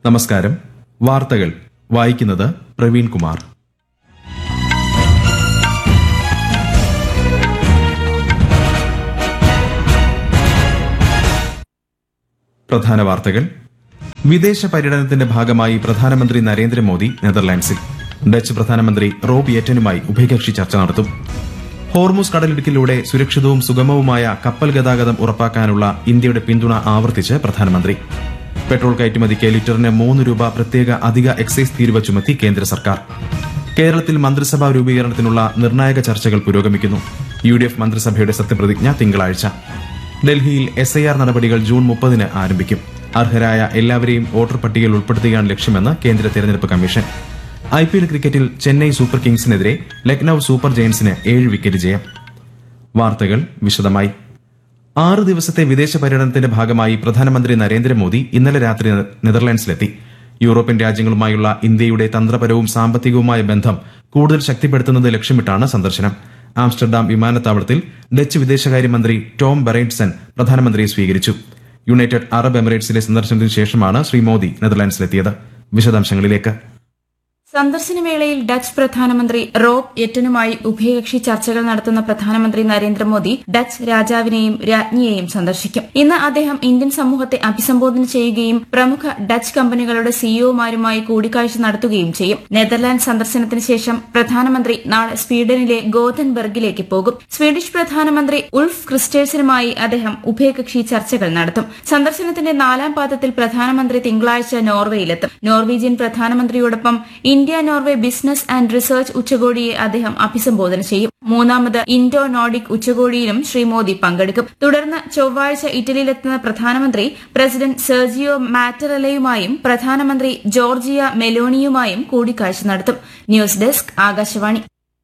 നമസ്കാരം വാർത്തകൾ വായിക്കുന്നത് പ്രവീൺ കുമാർ പ്രധാന വാർത്തകൾ വിദേശ പര്യടനത്തിന്റെ ഭാഗമായി പ്രധാനമന്ത്രി നരേന്ദ്രമോദി നെതർലാൻഡ്സിൽ ഡച്ച് പ്രധാനമന്ത്രി റോബ് യേറ്റനുമായി ഉഭയകക്ഷി ചർച്ച നടത്തും ഹോർമുസ് കടലിടുക്കിലൂടെ സുരക്ഷിതവും സുഗമവുമായ കപ്പൽ ഗതാഗതം ഉറപ്പാക്കാനുള്ള ഇന്ത്യയുടെ പിന്തുണ ആവർത്തിച്ച് പ്രധാനമന്ത്രി പെട്രോൾ കയറ്റുമതിക്ക് ലിറ്ററിന് മൂന്ന് രൂപ പ്രത്യേക അധിക എക്സൈസ് തീരുവ ചുമത്തി കേന്ദ്ര സർക്കാർ കേരളത്തിൽ മന്ത്രിസഭാ രൂപീകരണത്തിനുള്ള നിർണായക ചർച്ചകൾ പുരോഗമിക്കുന്നു യു ഡി എഫ് മന്ത്രിസഭയുടെ സത്യപ്രതിജ്ഞ തിങ്കളാഴ്ച ഡൽഹിയിൽ എസ് ഐ ആർ നടപടികൾ ജൂൺ മുപ്പതിന് ആരംഭിക്കും അർഹരായ എല്ലാവരെയും വോട്ടർ പട്ടികയിൽ ഉൾപ്പെടുത്തുകയാണ് ലക്ഷ്യമെന്ന് കേന്ദ്ര തെരഞ്ഞെടുപ്പ് കമ്മീഷൻ ഐ പി എൽ ക്രിക്കറ്റിൽ ചെന്നൈ സൂപ്പർ കിങ്സിനെതിരെ ലക്നൌ സൂപ്പർ ജയൻസിന് ഏഴ് വിക്കറ്റ് ജയം വാർത്തകൾ വിശദമായി ആറ് ദിവസത്തെ വിദേശ പര്യടനത്തിന്റെ ഭാഗമായി പ്രധാനമന്ത്രി നരേന്ദ്രമോദി ഇന്നലെ രാത്രി നെ- നെതർലാൻഡ്സിലെത്തി യൂറോപ്യൻ രാജ്യങ്ങളുമായുള്ള ഇന്ത്യയുടെ തന്ത്രപരവും സാമ്പത്തികവുമായ ബന്ധം കൂടുതൽ ശക്തിപ്പെടുത്തുന്നത് ലക്ഷ്യമിട്ടാണ് സന്ദർശനം ആംസ്റ്റർഡാം വിമാനത്താവളത്തിൽ ഡച്ച് വിദേശകാര്യമന്ത്രി ടോം ബെറൈറ്റ്സൺ പ്രധാനമന്ത്രിയെ സ്വീകരിച്ചു യുണൈറ്റഡ് അറബ് എമിറേറ്റ്സിലെ സന്ദർശനത്തിന് ശേഷമാണ് ശ്രീ മോദി നെതർലാൻഡ്സിലെത്തിയത് വിശദാംശങ്ങളിലേക്ക് സന്ദർശനവേളയിൽ ഡച്ച് പ്രധാനമന്ത്രി റോബ് എറ്റനുമായി ഉഭയകക്ഷി ചർച്ചകൾ നടത്തുന്ന പ്രധാനമന്ത്രി നരേന്ദ്രമോദി ഡച്ച് രാജാവിനെയും രാജ്ഞിയെയും സന്ദർശിക്കും ഇന്ന് അദ്ദേഹം ഇന്ത്യൻ സമൂഹത്തെ അഭിസംബോധന ചെയ്യുകയും പ്രമുഖ ഡച്ച് കമ്പനികളുടെ സിഇഒമാരുമായി കൂടിക്കാഴ്ച നടത്തുകയും ചെയ്യും നെതർലാൻഡ് സന്ദർശനത്തിന് ശേഷം പ്രധാനമന്ത്രി നാളെ സ്വീഡനിലെ ഗോതൻബർഗിലേക്ക് പോകും സ്വീഡിഷ് പ്രധാനമന്ത്രി ഉൾഫ് ക്രിസ്റ്റേഴ്സനുമായി അദ്ദേഹം ഉഭയകക്ഷി ചർച്ചകൾ നടത്തും സന്ദർശനത്തിന്റെ നാലാം പാദത്തിൽ പ്രധാനമന്ത്രി തിങ്കളാഴ്ച നോർവേയിലെത്തും നോർവീജിയൻ പ്രധാനമന്ത്രിയോടൊപ്പം India Norway business and research ഉച്ചകോടിയെ അദ്ദേഹം അഭിസംബോധന ചെയ്യും മൂന്നാമത് ഇൻഡോ നോർഡിക് ഉച്ചകോടിയിലും ശ്രീ മോദി പങ്കെടുക്കും തുടർന്ന് ചൊവ്വാഴ്ച ഇറ്റലിയിലെത്തുന്ന പ്രധാനമന്ത്രി പ്രസിഡന്റ് സെർജിയോ മാറ്ററലയുമായും പ്രധാനമന്ത്രി ജോർജിയ മെലോണിയുമായും കൂടിക്കാഴ്ച നടത്തും ന്യൂസ് ഡെസ്ക് ആകാശവാണി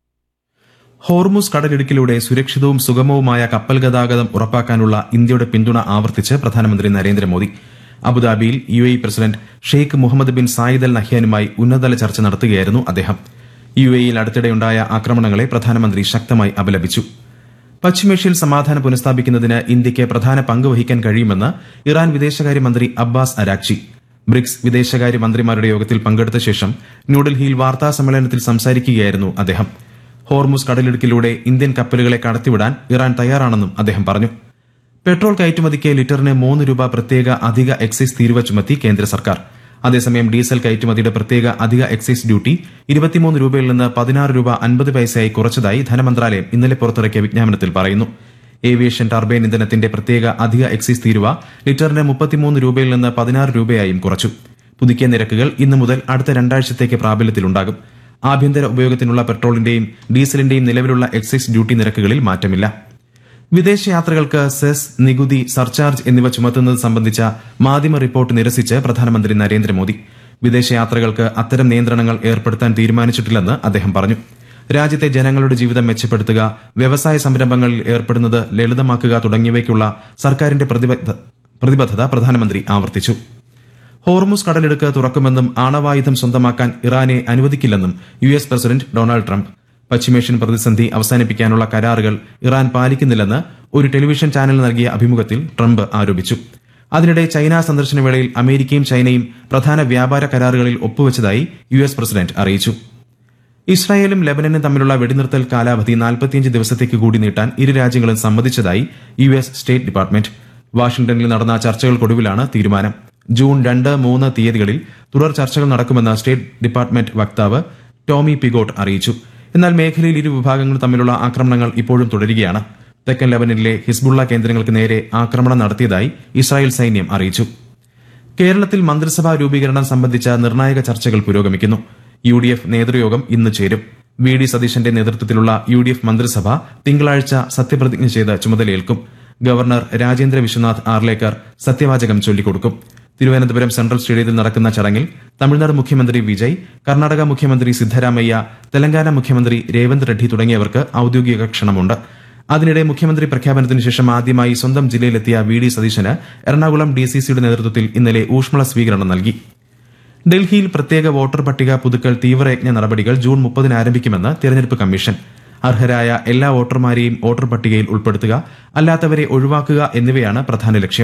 ഹോർമുസ് കടലിടുക്കിലൂടെ സുരക്ഷിതവും സുഗമവുമായ കപ്പൽ ഗതാഗതം ഉറപ്പാക്കാനുള്ള ഇന്ത്യയുടെ പിന്തുണ ആവർത്തിച്ച് പ്രധാനമന്ത്രി നരേന്ദ്രമോദി അബുദാബിയിൽ U A president Sheikh Mohammed bin Zayed al നഹ്യാനുമായി ഉന്നതതല ചർച്ച നടത്തുകയായിരുന്നു അദ്ദേഹം യു എയിൽ അടുത്തിടെയുണ്ടായ ആക്രമണങ്ങളെ പ്രധാനമന്ത്രി ശക്തമായി അപലപിച്ചു പശ്ചിമേഷ്യയിൽ സമാധാനം പുനഃസ്ഥാപിക്കുന്നതിന് ഇന്ത്യയ്ക്ക് പ്രധാന പങ്ക് വഹിക്കാൻ കഴിയുമെന്ന് ഇറാൻ വിദേശകാര്യമന്ത്രി അബ്ബാസ് അരാക്ചി ബ്രിക്സ് വിദേശകാര്യ മന്ത്രിമാരുടെ യോഗത്തിൽ പങ്കെടുത്ത ശേഷം ന്യൂഡൽഹിയിൽ വാർത്താ സമ്മേളനത്തിൽ സംസാരിക്കുകയായിരുന്നു അദ്ദേഹം ഹോർമുസ് കടലിടുക്കിലൂടെ ഇന്ത്യൻ കപ്പലുകളെ കടത്തിവിടാൻ ഇറാൻ തയ്യാറാണെന്നും അദ്ദേഹം പറഞ്ഞു പെട്രോൾ കയറ്റുമതിക്ക് ലിറ്ററിന് മൂന്ന് രൂപ പ്രത്യേക അധിക എക്സൈസ് തീരുവ ചുമത്തി കേന്ദ്ര സർക്കാർ അതേസമയം ഡീസൽ കയറ്റുമതിയുടെ പ്രത്യേക അധിക എക്സൈസ് ഡ്യൂട്ടി ഇരുപത്തിമൂന്ന് രൂപയിൽ നിന്ന് പതിനാറ് രൂപ അൻപത് പൈസയായി കുറച്ചതായി ധനമന്ത്രാലയം ഇന്നലെ പുറത്തിറക്കിയ വിജ്ഞാപനത്തിൽ പറയുന്നു ഏവിയേഷൻ ടർബൈൻ ഇന്ധനത്തിന്റെ പ്രത്യേക അധിക എക്സൈസ് തീരുവ ലിറ്ററിന് മുപ്പത്തിമൂന്ന് രൂപയിൽ നിന്ന് പതിനാറ് രൂപയായും കുറച്ചു പുതുക്കിയ നിരക്കുകൾ ഇന്നു മുതൽ അടുത്ത രണ്ടാഴ്ചത്തേക്ക് പ്രാബല്യത്തിലുണ്ടാകും ആഭ്യന്തര ഉപയോഗത്തിനുള്ള പെട്രോളിന്റെയും ഡീസലിന്റെയും നിലവിലുള്ള എക്സൈസ് ഡ്യൂട്ടി നിരക്കുകളിൽ മാറ്റമില്ല വിദേശയാത്രകൾക്ക് സെസ് നികുതി സർചാർജ് എന്നിവ ചുമത്തുന്നത് സംബന്ധിച്ച മാധ്യമ റിപ്പോർട്ട് നിരസിച്ച് പ്രധാനമന്ത്രി നരേന്ദ്രമോദി വിദേശയാത്രകൾക്ക് അത്തരം നിയന്ത്രണങ്ങൾ ഏർപ്പെടുത്താൻ തീരുമാനിച്ചിട്ടില്ലെന്ന് അദ്ദേഹം പറഞ്ഞു രാജ്യത്തെ ജനങ്ങളുടെ ജീവിതം മെച്ചപ്പെടുത്തുക വ്യവസായ സംരംഭങ്ങളിൽ ഏർപ്പെടുന്നത് ലളിതമാക്കുക തുടങ്ങിയവയ്ക്കുള്ള സർക്കാരിന്റെ പ്രതിബദ്ധ- പ്രതിബദ്ധത പ്രധാനമന്ത്രി ആവർത്തിച്ചു ഹോർമുസ് കടലിടുക്ക് തുറക്കുമെന്നും ആണവായുധം സ്വന്തമാക്കാൻ ഇറാനെ അനുവദിക്കില്ലെന്നും U S president Donald Trump പശ്ചിമേഷ്യൻ പ്രതിസന്ധി അവസാനിപ്പിക്കാനുള്ള കരാറുകൾ ഇറാൻ പാലിക്കുന്നില്ലെന്ന് ഒരു ടെലിവിഷൻ ചാനൽ നൽകിയ അഭിമുഖത്തിൽ ട്രംപ് ആരോപിച്ചു അതിനിടെ ചൈന സന്ദർശന വേളയിൽ അമേരിക്കയും ചൈനയും പ്രധാന വ്യാപാര കരാറുകളിൽ ഒപ്പുവെച്ചതായി യു എസ് പ്രസിഡന്റ് അറിയിച്ചു ഇസ്രായേലും ലെബനനും തമ്മിലുള്ള വെടിനിർത്തൽ കാലാവധി 45 ദിവസത്തേക്ക് കൂടി നീട്ടാൻ ഇരു രാജ്യങ്ങളും സമ്മതിച്ചതായി യു എസ് സ്റ്റേറ്റ് ഡിപ്പാർട്ട്മെന്റ് വാഷിംഗ്ടണിൽ നടന്ന ചർച്ചകൾക്കൊടുവിലാണ് തീരുമാനം ജൂൺ രണ്ട് മൂന്ന് തീയതികളിൽ തുടർ ചർച്ചകൾ നടക്കുമെന്ന് സ്റ്റേറ്റ് ഡിപ്പാർട്ട്മെന്റ് വക്താവ് ടോമി പിഗോട്ട് അറിയിച്ചു എന്നാൽ മേഖലയിൽ ഇരു വിഭാഗങ്ങളും തമ്മിലുള്ള ആക്രമണങ്ങൾ ഇപ്പോഴും തുടരുകയാണ് തെക്കൻ ലെബനനിലെ ഹിസ്ബുള്ള കേന്ദ്രങ്ങൾക്ക് നേരെ ആക്രമണം നടത്തിയതായി ഇസ്രായേൽ സൈന്യം അറിയിച്ചു കേരളത്തിൽ മന്ത്രിസഭാ രൂപീകരണം സംബന്ധിച്ച നിർണായക ചർച്ചകൾ പുരോഗമിക്കുന്നു യു ഡി എഫ് നേതൃയോഗം ഇന്ന് ചേരും വി ഡി സതീശന്റെ നേതൃത്വത്തിലുള്ള യു ഡി എഫ് മന്ത്രിസഭ തിങ്കളാഴ്ച സത്യപ്രതിജ്ഞ ചെയ്ത് ചുമതലയേൽക്കും ഗവർണർ രാജേന്ദ്ര വിശ്വനാഥ് ആർലേക്കർ സത്യവാചകം ചൊല്ലിക്കൊടുക്കും തിരുവനന്തപുരം സെൻട്രൽ സ്റ്റേഡിയത്തിൽ നടക്കുന്ന ചടങ്ങിൽ തമിഴ്നാട് മുഖ്യമന്ത്രി വിജയ് കർണാടക മുഖ്യമന്ത്രി സിദ്ധരാമയ്യ തെലങ്കാന മുഖ്യമന്ത്രി രേവന്ത് റെഡ്ഡി തുടങ്ങിയവർക്ക് ഔദ്യോഗിക ക്ഷണമുണ്ട് അതിനിടെ മുഖ്യമന്ത്രി പ്രഖ്യാപനത്തിന് ശേഷം ആദ്യമായി സ്വന്തം ജില്ലയിലെത്തിയ വി ഡി സതീശന് എറണാകുളം ഡി സി സിയുടെ നേതൃത്വത്തിൽ ഇന്നലെ ഊഷ്മള സ്വീകരണം നൽകി ഡൽഹിയിൽ പ്രത്യേക വോട്ടർ പട്ടിക പുതുക്കൽ തീവ്രയജ്ഞ നടപടികൾ ജൂൺ മുപ്പതിന് ആരംഭിക്കുമെന്ന് തെരഞ്ഞെടുപ്പ് കമ്മീഷൻ അർഹരായ എല്ലാ വോട്ടർമാരെയും വോട്ടർ പട്ടികയിൽ ഉൾപ്പെടുത്തുക അല്ലാത്തവരെ ഒഴിവാക്കുക എന്നിവയാണ് പ്രധാന ലക്ഷ്യം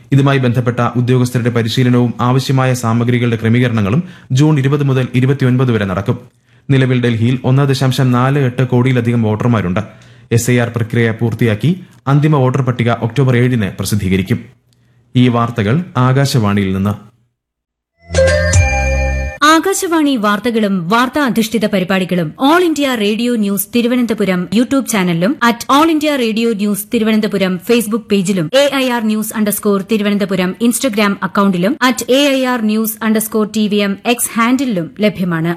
ഇതുമായി ബന്ധപ്പെട്ട ഉദ്യോഗസ്ഥരുടെ പരിശീലനവും ആവശ്യമായ സാമഗ്രികളുടെ ക്രമീകരണങ്ങളും ജൂൺ ഇരുപത് മുതൽ ഇരുപത്തിയൊൻപത് വരെ നടക്കും നിലവിൽ ഡൽഹിയിൽ ഒന്ന് ദശാംശം നാല് എട്ട് കോടിയിലധികം വോട്ടർമാരുണ്ട് എസ് ഐ ആർ പ്രക്രിയ പൂർത്തിയാക്കി അന്തിമ വോട്ടർ പട്ടിക ഒക്ടോബർ ഏഴിന് പ്രസിദ്ധീകരിക്കും ഈ വാർത്തകൾ ആകാശവാണിയിൽ നിന്ന് ആകാശവാണി വാർത്തകളും വാർത്താ അധിഷ്ഠിത പരിപാടികളും All India Radio news Thiruvananthapuram YouTube ചാനലിലും at All India Radio news Thiruvananthapuram Facebook പേജിലും A I R news underscore Thiruvananthapuram Instagram അക്കൌണ്ടിലും at A I R news underscore T V M X ഹാൻഡിലും ലഭ്യമാണ്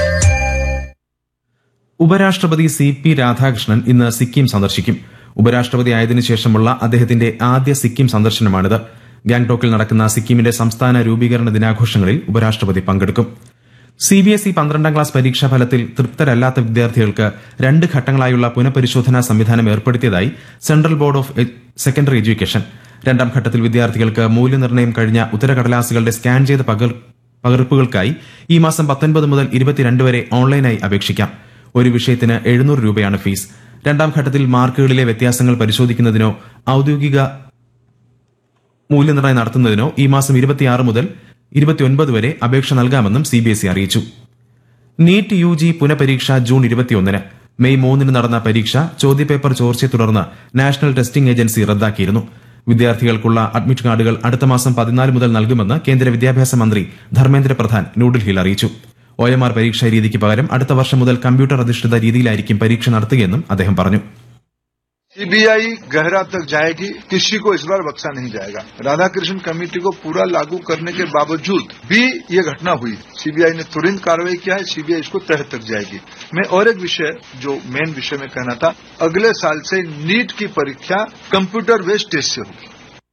ഉപരാഷ്ട്രപതി സി പി രാധാകൃഷ്ണൻ ഇന്ന് സിക്കിം സന്ദർശിക്കും ഉപരാഷ്ട്രപതി ആയതിനു ശേഷമുള്ള അദ്ദേഹത്തിന്റെ ആദ്യ സിക്കിം സന്ദർശനമാണിത് ഗാംഗ്ടോക്കിൽ നടക്കുന്ന സിക്കിമിന്റെ സംസ്ഥാന രൂപീകരണ ദിനാഘോഷങ്ങളിൽ ഉപരാഷ്ട്രപതി പങ്കെടുക്കും സിബിഎസ്ഇ പന്ത്രണ്ടാം ക്ലാസ് പരീക്ഷാ ഫലത്തിൽ തൃപ്തരല്ലാത്ത വിദ്യാർത്ഥികൾക്ക് രണ്ട് ഘട്ടങ്ങളായുള്ള പുനഃപരിശോധനാ സംവിധാനം ഏർപ്പെടുത്തിയതായി central board of a- secondary education രണ്ടാം ഘട്ടത്തിൽ വിദ്യാർത്ഥികൾക്ക് മൂല്യനിർണ്ണയം കഴിഞ്ഞ ഉത്തരകടലാസുകളുടെ സ്കാൻ ചെയ്ത പകർ- പകർപ്പുകൾക്കായി ഈ മാസം പത്തൊൻപത് മുതൽ ഇരുപത്തിരണ്ട് വരെ ഓൺലൈനായി അപേക്ഷിക്കാം ഒരു വിഷയത്തിന് എഴുന്നൂറ് രൂപയാണ് ഫീസ് രണ്ടാം ഘട്ടത്തിൽ മാർക്കുകളിലെ വ്യത്യാസങ്ങൾ പരിശോധിക്കുന്നതിനോ ഔദ്യോഗിക മൂല്യനിർണ്ണയം നടത്തുന്നതിനോ ഈ മാസം ഇരുപത്തിയാറ് മുതൽ ഇരുപത്തിയൊൻപത് വരെ അപേക്ഷ നൽകാമെന്നും സിബിഎസ്ഇ അറിയിച്ചു നീറ്റ് യു ജി പുനഃപരീക്ഷ ജൂൺ ഇരുപത്തിയൊന്നിന് മെയ് മൂന്നിന് നടന്ന പരീക്ഷ ചോദ്യപേപ്പർ ചോർച്ചയെ തുടർന്ന് നാഷണൽ ടെസ്റ്റിംഗ് ഏജൻസി റദ്ദാക്കിയിരുന്നു വിദ്യാർത്ഥികൾക്കുള്ള അഡ്മിറ്റ് കാർഡുകൾ അടുത്ത മാസം പതിനാല് മുതൽ നൽകുമെന്ന് കേന്ദ്ര വിദ്യാഭ്യാസ മന്ത്രി ധർമ്മേന്ദ്ര പ്രധാൻ ന്യൂഡൽഹിയിൽ അറിയിച്ചു ഒ എം ആർ പരീക്ഷാ രീതിക്ക് പകരം അടുത്ത വർഷം മുതൽ കമ്പ്യൂട്ടർ അധിഷ്ഠിത രീതിയിലായിരിക്കും പരീക്ഷ നടത്തുകയെന്നും അദ്ദേഹം പറഞ്ഞു सीबीआई गहरा तक जाएगी किसी को इस बार बख्शा नहीं जाएगा राधाकृष्ण कमेटी को पूरा लागू करने के बावजूद भी ये घटना हुई सीबीआई ने तुरंत कार्रवाई किया है सीबीआई इसको तह तक जाएगी मैं और एक विषय जो मेन विषय में कहना था अगले साल से नीट की परीक्षा कंप्यूटर बेस्ड टेस्ट से होगी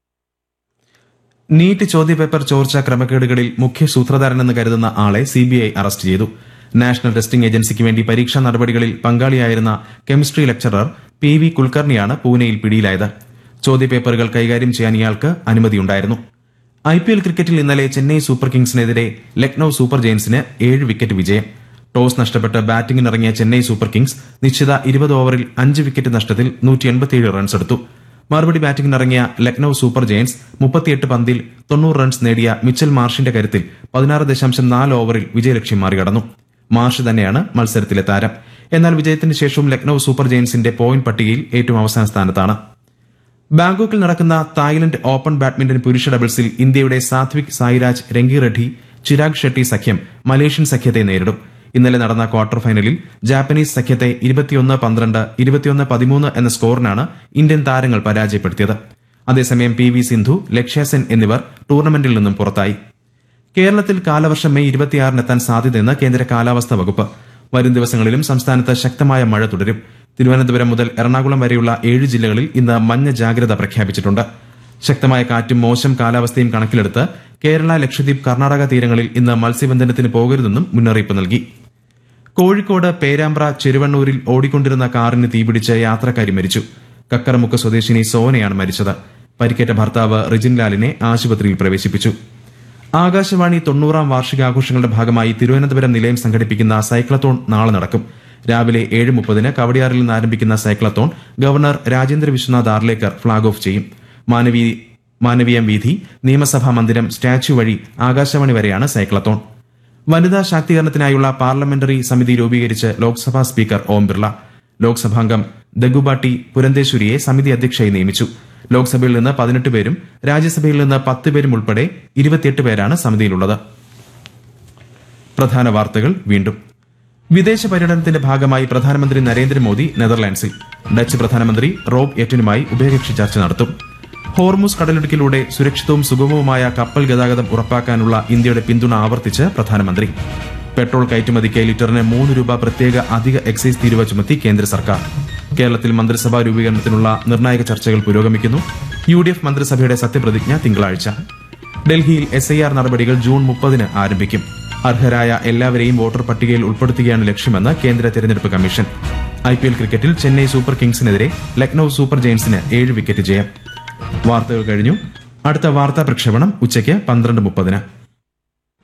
നീറ്റ് ചോദ്യപേപ്പർ ചോർച്ച ക്രമക്കേടുകളിൽ മുഖ്യ സൂത്രധാരനെന്ന് കരുതുന്ന ആളെ സിബിഐ അറസ്റ്റ് ചെയ്തു നാഷണൽ ടെസ്റ്റിംഗ് ഏജൻസിക്ക് വേണ്ടി പരീക്ഷാ നടപടികളിൽ പങ്കാളിയായിരുന്ന കെമിസ്ട്രി ലെക്ചറർ പി വി കുൽക്കർണിയാണ് പൂനെയിൽ പിടിയിലായത് ചോദ്യപേപ്പറുകൾ കൈകാര്യം ചെയ്യാൻ ഇയാൾക്ക് അനുമതിയുണ്ടായിരുന്നു ഐ പി എൽ ക്രിക്കറ്റിൽ ഇന്നലെ ചെന്നൈ സൂപ്പർ കിങ്സിനെതിരെ ലക്നൌ സൂപ്പർ ജയൻസിന് ഏഴ് വിക്കറ്റ് വിജയം ടോസ് നഷ്ടപ്പെട്ട് ബാറ്റിംഗിനിറങ്ങിയ ചെന്നൈ സൂപ്പർ കിങ്സ് നിശ്ചിത ഇരുപത് ഓവറിൽ അഞ്ച് വിക്കറ്റ് നഷ്ടത്തിൽ നൂറ്റി എൺപത്തിയേഴ് റൺസ് എടുത്തു മറുപടി ബാറ്റിംഗിനിറങ്ങിയ ലക്നൌ സൂപ്പർ ജയൻസ് മുപ്പത്തിയെട്ട് പന്തിൽ തൊണ്ണൂറ് റൺസ് നേടിയ മിച്ചൽ മാർഷിന്റെ കരുത്തിൽ പതിനാറ് ദശാംശം നാല് ഓവറിൽ വിജയലക്ഷ്യം മറികടന്നു മാർഷ് തന്നെയാണ് മത്സരത്തിലെ താരം എന്നാൽ വിജയത്തിന് ശേഷവും ലക്നൌ സൂപ്പർ ജയൻസിന്റെ പോയിന്റ് പട്ടികയിൽ ഏറ്റവും അവസാന സ്ഥാനത്താണ് ബാങ്കോക്കിൽ നടക്കുന്ന തായ്ലൻഡ് ഓപ്പൺ ബാഡ്മിന്റൺ പുരുഷ ഡബിൾസിൽ ഇന്ത്യയുടെ സാത്വിക് സായിരാജ് രംഗി റെഡ്ഡി ചിരാഗ് ഷെട്ടി സഖ്യം മലേഷ്യൻ സഖ്യത്തെ നേരിടും ഇന്നലെ നടന്ന ക്വാർട്ടർ ഫൈനലിൽ ജാപ്പനീസ് സഖ്യത്തെ ഇരുപത്തിയൊന്ന് പന്ത്രണ്ട് ഇരുപത്തിയൊന്ന് പതിമൂന്ന് എന്ന സ്കോറിനാണ് ഇന്ത്യൻ താരങ്ങൾ പരാജയപ്പെടുത്തിയത് അതേസമയം പി വി സിന്ധു ലക്ഷ്യ സെൻ എന്നിവർ ടൂർണമെന്റിൽ നിന്നും പുറത്തായി കേരളത്തിൽ കാലവർഷം മെയ് ഇരുപത്തിയാറിനെത്താൻ സാധ്യതയെന്ന് കേന്ദ്ര കാലാവസ്ഥാ വകുപ്പ് വരും ദിവസങ്ങളിലും സംസ്ഥാനത്ത് ശക്തമായ മഴ തുടരും തിരുവനന്തപുരം മുതൽ എറണാകുളം വരെയുള്ള ഏഴ് ജില്ലകളിൽ ഇന്ന് മഞ്ഞ ജാഗ്രത പ്രഖ്യാപിച്ചിട്ടുണ്ട് ശക്തമായ കാറ്റും മോശം കാലാവസ്ഥയും കണക്കിലെടുത്ത് കേരള ലക്ഷദ്വീപ് കർണാടക തീരങ്ങളിൽ ഇന്ന് മത്സ്യബന്ധനത്തിന് പോകരുതെന്നും മുന്നറിയിപ്പ് നൽകി കോഴിക്കോട് പേരാമ്പ്ര ചെരുവണ്ണൂരിൽ ഓടിക്കൊണ്ടിരുന്ന കാറിന് തീപിടിച്ച് യാത്രക്കാരി മരിച്ചു കക്കറമുക്ക് സ്വദേശിനി സോനയാണ് മരിച്ചത് പരിക്കേറ്റ ഭർത്താവ് റിജിൻ ലാലിനെ ആശുപത്രിയിൽ പ്രവേശിപ്പിച്ചു ആകാശവാണി തൊണ്ണൂറാം വാർഷികാഘോഷങ്ങളുടെ ഭാഗമായി തിരുവനന്തപുരം നിലയം സംഘടിപ്പിക്കുന്ന സൈക്ലത്തോൺ നാളെ നടക്കും രാവിലെ ഏഴ് മുപ്പതിന് കവടിയാറിൽ നിന്ന് ആരംഭിക്കുന്ന cyclathon governor Rajendra Vishwanath Arlekar flag off ചെയ്യും മാനവീ മാനവീയം വീഥി നിയമസഭാ മന്ദിരം സ്റ്റാച്യു വഴി ആകാശവാണി വരെയാണ് സൈക്ലത്തോൺ വനിതാ ശാക്തീകരണത്തിനായുള്ള പാർലമെന്ററി സമിതി രൂപീകരിച്ച് ലോക്സഭാ സ്പീക്കർ ഓം ബിർള ലോക്സഭാംഗം ദഗുബാട്ടി പുരന്തേശ്വരിയെ സമിതി അധ്യക്ഷയായി നിയമിച്ചു ലോക്സഭയിൽ നിന്ന് പതിനെട്ട് പേരും രാജ്യസഭയിൽ നിന്ന് പത്ത് പേരും ഉൾപ്പെടെ ഇരുപത്തിയെട്ട് പേരാണ് സമിതിയിലുള്ളത് പ്രധാന വാർത്തകൾ വീണ്ടും വിദേശ പര്യടനത്തിന്റെ ഭാഗമായി പ്രധാനമന്ത്രി നരേന്ദ്രമോദി നെതർലാൻഡ്സിൽ ഡച്ച് പ്രധാനമന്ത്രി റോബ് എറ്റനുമായി ഉഭയകക്ഷി ചർച്ച നടത്തും ഹോർമുസ് കടലിടുക്കിലൂടെ സുരക്ഷിതവും സുഗമവുമായ കപ്പൽ ഗതാഗതം ഉറപ്പാക്കാനുള്ള ഇന്ത്യയുടെ പിന്തുണ ആവർത്തിച്ച് പ്രധാനമന്ത്രി പെട്രോൾ കയറ്റുമതിക്ക് ലിറ്ററിന് മൂന്ന് രൂപ പ്രത്യേക അധിക എക്സൈസ് തീരുവ ചുമത്തി കേന്ദ്ര സർക്കാർ കേരളത്തിൽ മന്ത്രിസഭാ രൂപീകരണത്തിനുള്ള നിർണായക ചർച്ചകൾ പുരോഗമിക്കുന്നു യു ഡി എഫ് മന്ത്രിസഭയുടെ സത്യപ്രതിജ്ഞ തിങ്കളാഴ്ച ഡൽഹിയിൽ എസ് ഐ ആർ നടപടികൾ ജൂൺ മുപ്പതിന് ആരംഭിക്കും അർഹരായ എല്ലാവരെയും വോട്ടർ പട്ടികയിൽ ഉൾപ്പെടുത്തുകയാണ് ലക്ഷ്യമെന്ന് കേന്ദ്ര തെരഞ്ഞെടുപ്പ് കമ്മീഷൻ ഐ പി എൽ ക്രിക്കറ്റിൽ ചെന്നൈ സൂപ്പർ കിങ്സിനെതിരെ ലക്നൌ സൂപ്പർ ജയൻസിന് ഏഴ് വിക്കറ്റ് ജയം വാർത്തകൾ കഴിഞ്ഞു അടുത്ത വാർത്താ പ്രക്ഷേപണം ഉച്ചയ്ക്ക് പന്ത്രണ്ട് മുപ്പതിന്